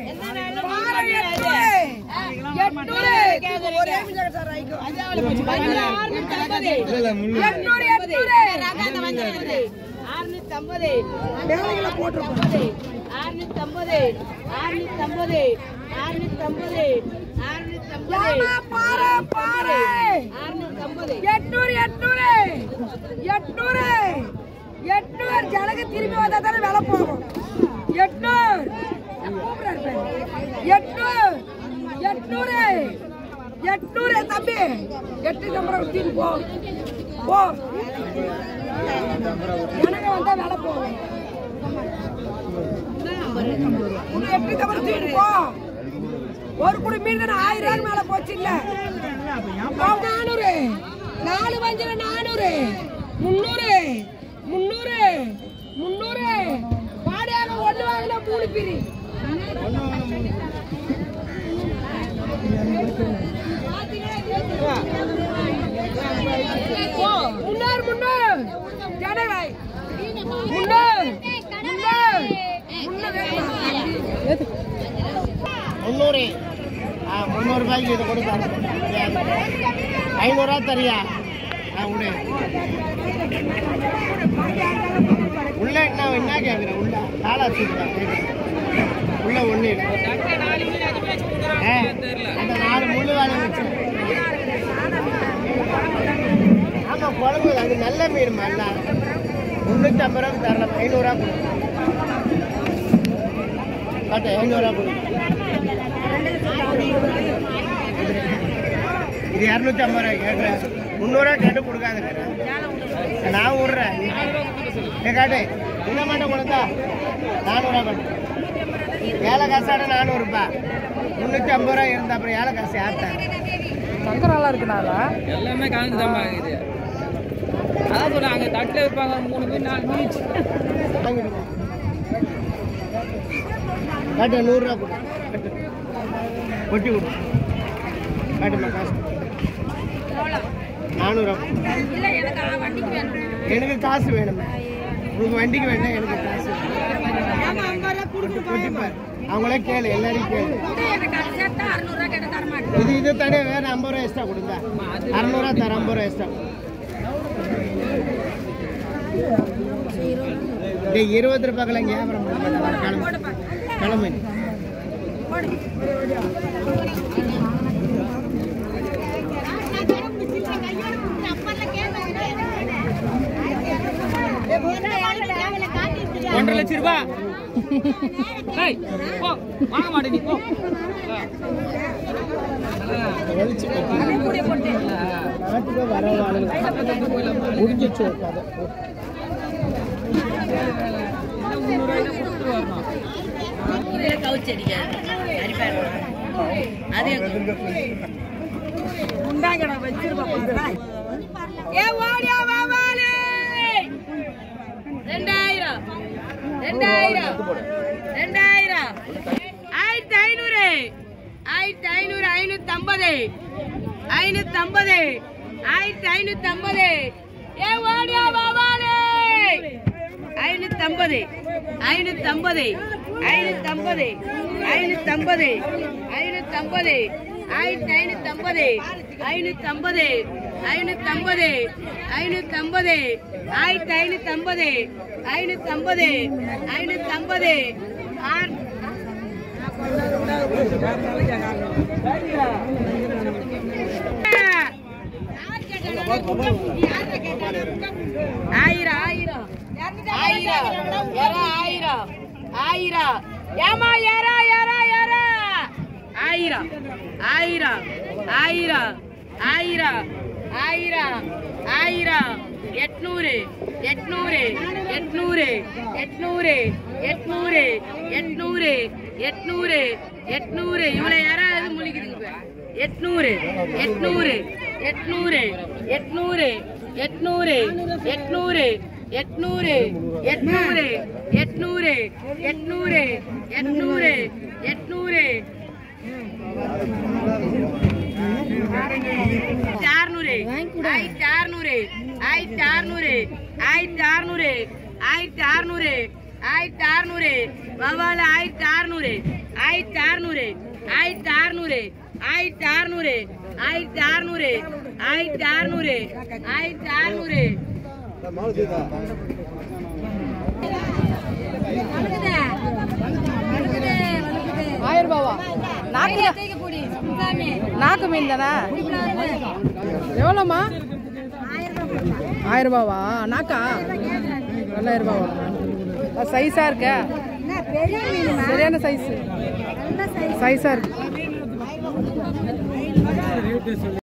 பாறை எட்நூறு. எட்நூறு. ஒரே நிமிஷம் சார், ஐயோ. எட்நூறு, எட்நூறு. மேலைகளை போட்டிருப்போம். ஏம்மா, பாறை, பாறை. எட்நூறு, எட்நூறு. எட்நூறு. எட்நூறு. ஜனங்க திரும்பி வந்தா தானே விலை போகும் எட்நூறு கூப்பிடுறாரு பாரு. எட்நூறு எட்நூறு எட்நூறு தம்பி எட்டு நம்பர் தீர்ந்து போ போ ஜனங்க வந்தா வேலை போகும் உங்க எட்டு நம்பர் தீர்ந்து போ ஒரு குடி மீன் தானே ஆயிரம் ரூபாய் மேல போச்சு இல்ல நானூறு நாலு வஞ்சில நானூறு முன்னூறு முன்னூறு முன்னூறு வாடகையாக ஒண்ணு வாங்கினா மூணு பிரி முன்னார் முன்னார் ஜனவை முன்னார் முன்னார் முன்னார் முந்நூறு ஆ முந்நூறு ரூபாய்க்கு இதை கொடுத்தாங்க ஐநூறுரூவா தரியா ஆ விடு உள்ள என்ன என்ன கேட்குறேன் உள்ள காலா சூப்பர் உள்ள ஒன்று அந்த நாலு முள்ளு வேலை வச்சு ஆமாம் குழம்பு அது நல்ல மீன் நல்லா முந்நூற்றி ஐம்பது ரூபா தரலாம் ஐநூறுரூவா கொடு பார்த்து ஐநூறுரூவா கொடு இது இரநூத்தி ஐம்பது ரூபாய் கேட்குறேன் முந்நூறுவா கேட்டு கொடுக்காதுங்க நான் விட்றேன் ஏ காட்டு இந்த மட்டும் கொடுத்தா நானூறுவா கொண்டு ஏழை காசாட நானூறுப்பா முந்நூற்றி ஐம்பது ரூபா இருந்தா அப்புறம் ஏழை காசு யார்த்தேன் எல்லாமே கலந்து தான் ஆகுது அதான் சொன்னேன் அங்கே தட்டில் வைப்பாங்க மூணு மீன் நாலு மீன் காட்டு நூறுரூவா கொடு கொட்டி கொடு காட்டுமா காசு நானூறுரூவா எனக்கு காசு வேணும் உங்களுக்கு வண்டிக்கு வேண்டாம் எனக்கு காசு கொட்டிப்பார் அவங்களே கேளு எல்லாரையும் கேளு இது இது தனியாக வேற ஐம்பது ரூபா எக்ஸ்ட்ரா கொடுங்க அறநூறுவா தர ஐம்பது ரூபா எக்ஸ்ட்ரா டேய் இருபது ரூபாய்க்கெல்லாம் வியாபாரம் பண்ண மாட்டாங்க கிளம்பு கிளம்பு ஒன்றரை லட்சம் ரூபா ஏய் போ வாங்க மாட்டே நீ போ வெளிச்சு நாட்டுக்கு வர ஆளுங்க முடிஞ்சிச்சு கதை முந்நூறுவாய்க்கு கொடுத்துட்டு வரணும் உண்டாங்கடா வச்சிருப்பா ஏ ஓடியா வாவாலே ரெண்டாயிரம் ரெண்டாயிரம் ரெண்டாயிரம் ஆயிரத்தி ஐநூறு ஆயிரத்தி ஐநூறு ஐநூத்தி ஐம்பது ஐநூத்தி ஐம்பது ஆயிரத்தி ஐநூத்தி ஐம்பது ஏ ஓடியா வாவாலே ஐநூத்தி ஐம்பது ஐநூத்தி ஐம்பது ஐநூத்தி ஐம்பது ஐநூத்தி ஐம்பது ஐநூத்தி ஐம்பது ஆயிரத்தி ஐநூத்தி ஐம்பது ஐநூத்தி ஐம்பது ஐநூத்தி ஐம்பது ஐநூத்தி ஐம்பது ஆயிரத்தி ஐநூத்தி ஐம்பது ஐநூத்தி ஐம்பது ஐநூத்தி ஐம்பது ஆறு ஆயிரம் ஆயிரம் ஆயிரம் எரா ஆயிரம் ஆயிரம் ஏமா ஏரா ஏரா ஏரா ஆயிரம் ஆயிரம் ஆயிரம் ஆயிரம் ஆயிரம் ஆயிரம் எட்நூறு எட்நூறு எட்நூறு எட்நூறு எட்நூறு எட்நூறு எட்நூறு எட்நூறு இவ்வளவு யாராவது முழிக்குதுங்க இப்ப. எட்நூறு எட்நூறு எட்நூறு எட்நூறு எட்நூறு எட்நூறு எட்நூறு எட்நூறு எட்நூறு எட்நூறு எட்நூறு எட்நூறு அறுநூறு ஆயிரத்தி அறுநூறு ஆயிரத்தி அறுநூறு ஆயிரத்தி அறுநூறு ஆயிரத்தி அறுநூறு ஆயிரத்தி அறுநூறு வவால ஆயிரத்தி அறுநூறு ஆயிரத்தி அறுநூறு ஆயிரத்தி அறுநூறு ஆயிரத்தி அறுநூறு ஆயிரத்தி அறுநூறு ஆயிரத்தி அறுநூறு ஆயிரத்தி அறுநூறு ஆயிரம் ரூபாவா நாக்கு நாக்கு மீன் தானே எவ்வளோம்மா ஆயிரம் ரூபாவா நாக்கா ரெண்டாயிரம் ரூபாவா சைஸா இருக்க சரியான சைஸ் சைஸா இருக்கு